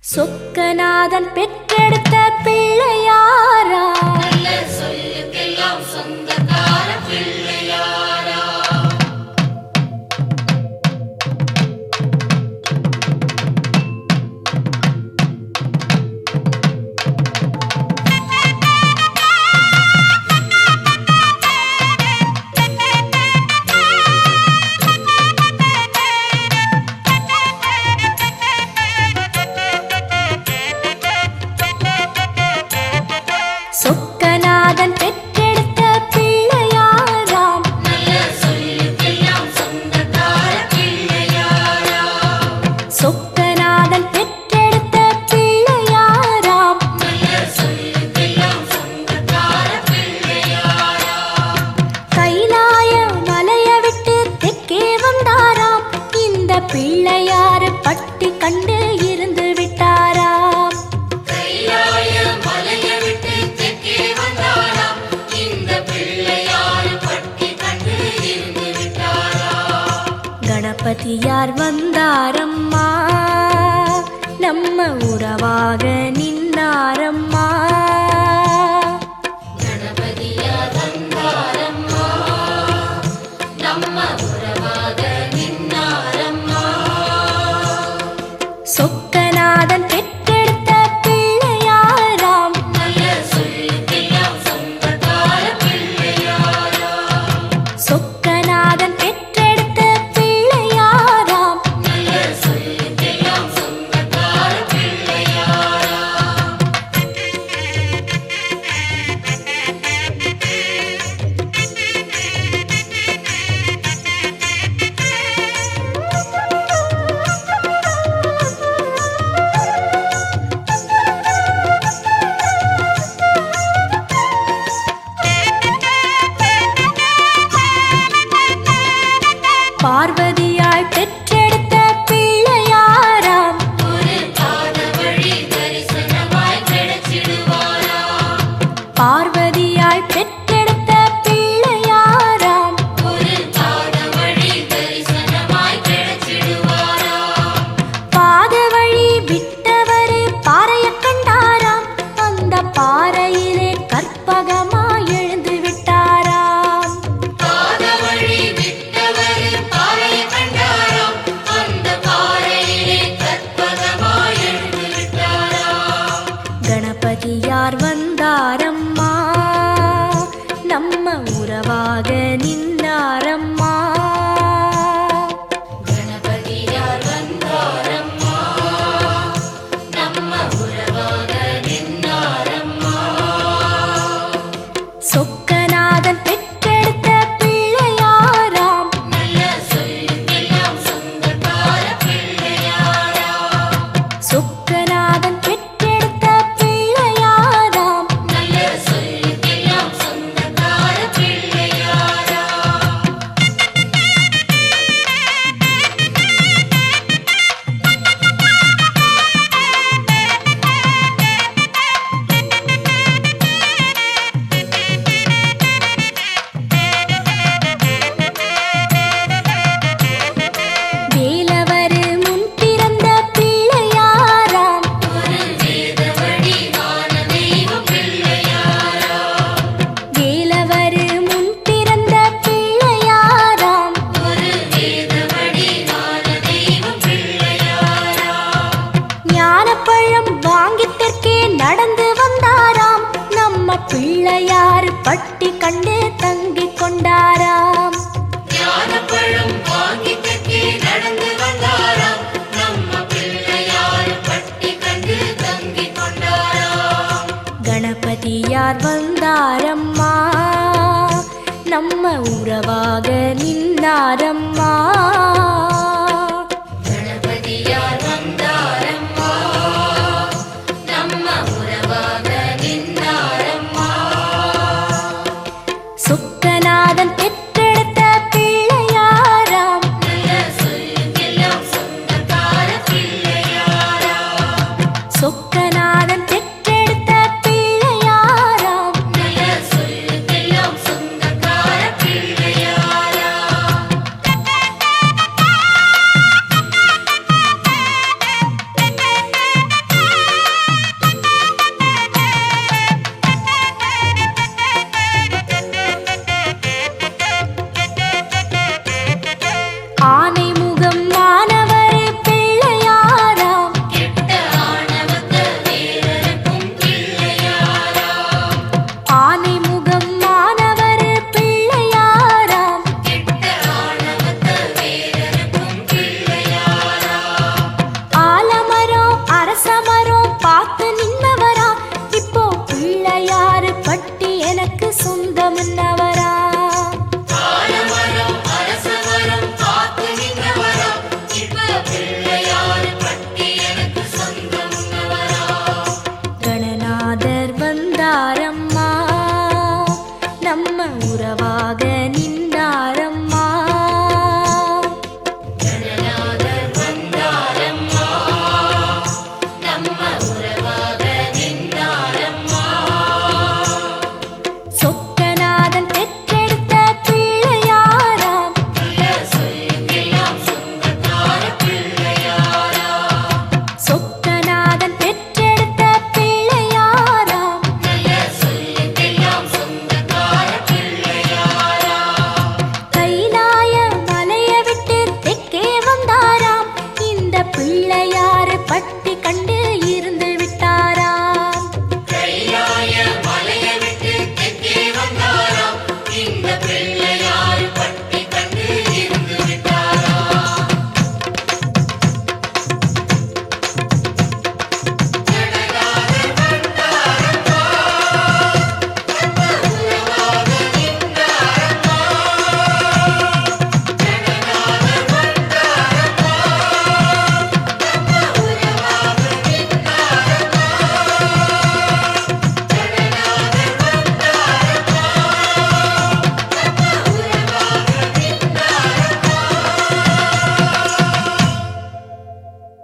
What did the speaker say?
சொக்கநாதன் பெற்றெடுத்த பிள்ளையாரா நல்ல சொல்லுக்கெல்லாம் சொந்தக்கார பிள்ளையாரா சொக்கநாதன் பெற்றெடுத்த பிள்ளையாராம் நல்ல சொல்லுக்கெல்லாம் சொந்தக்கார பிள்ளையாரா சொக்கநாதன் பெற்றெடுத்த பிள்ளையாராம் நல்ல சொல்லுக்கெல்லாம் சொந்தக்கார பிள்ளையாரா கைலாய மலைய விட்டு தெற்கே வந்தாராம் இந்த பிள்ளையாரு பட்டி கண்டு இருந்து விட்டாராம் கைலாய மலைய விட்டு தெற்கே வந்தாராம் இந்த பிள்ளையாரு பட்டி கண்டு இருந்து விட்டாரா கணபதியார் வந்தாரம்மா நம்ம உறவாக நின்னாரம்மா கணபதியார் வந்தாரம்மா நம்ம உறவாக நின்னாரம்மா சொக்கநாதன் பெற்றெடுத்த பிள்ளையாராம் நல்ல சொல்லுக்கெல்லாம் சொந்தக்கார பிள்ளையாரா சொக்கநாதன் பெற்றெடுத்த பிள்ளையாராம் நல்ல சொல்லுக்கெல்லாம் சொந்தக்கார பிள்ளையாரா பார்வதியாய் பெற்றெடுத்த பிள்ளையாராம் ஒரு பாத வழி தரிசனமாய் கிடைச்சிடுவாரா பார்வதியாய் பெற்றெடுத்த பிள்ளையாராம் ஒரு பாத வழி தரிசனமாய் கிடைச்சிடுவாரா பாத வழி விட்டவரு பாறைய கண்டாராம் அந்த பாறையிலே கற்பகமாய் எழுந்து விட்டாராம் பாத வழி விட்டவர் பாறையை கண்டாராம் அந்த பாறையிலே கற்பகமாய் எழுந்து விட்டாராம் கணபதியார் வந்தாரம்மா நம்ம உறவாக நின்னாரம்மா கணபதியார் வந்தாரம்மா நம்ம உறவாக நின்னாரம்மா சொக்கநாதன் பெற்றெடுத்த பிள்ளையாராம் நல்ல சொல்லுக்கெல்லாம் சொந்தக்கார பிள்ளையாரா சொக்கநாதன் பெற்றெடுத்த பிள்ளையாராம் நல்ல சொல்லுக்கெல்லாம் சொந்தக்கார பிள்ளையாரா வேலவரு முன் பிறந்த பிள்ளையாராம் ஒரு வேத வடிவான தெய்வ பிள்ளையாரா வேலவரு முன் பிறந்த பிள்ளையாராம் ஒரு வேத வடிவான தெய்வ பிள்ளையாரா ஞானப்பழம் வாங்கி தெற்கே நடந்து வந்தாராம் நம்ம பிள்ளையார் பட்டி கண்டு தங்கிக் கொண்டாராம் ஞானப்பழம் வாங்கி தெற்கே நடந்து வந்தாராம் நம்ம பிள்ளையார் பட்டி கண்டு தங்கிக் கொண்டாராம் கணபதியார் வந்தாரம்மா நம்ம உறவாக நின்னாரம்மா கணபதியார் வந்தாரம்மா நம்ம உறவாக நின்னாரம்மா சொக்கநாதன் பெற்றெடுத்த பிள்ளையாராம் நல்ல சொல்லுக்கெல்லாம் சொந்தக்கார பிள்ளையாரா சொக்கநாதன் பெற்றெடுத்த பிள்ளையாராம் நல்ல சொல்லுக்கெல்லாம் சொந்தக்கார பிள்ளையாரா பிள்ளையாறு பட்ட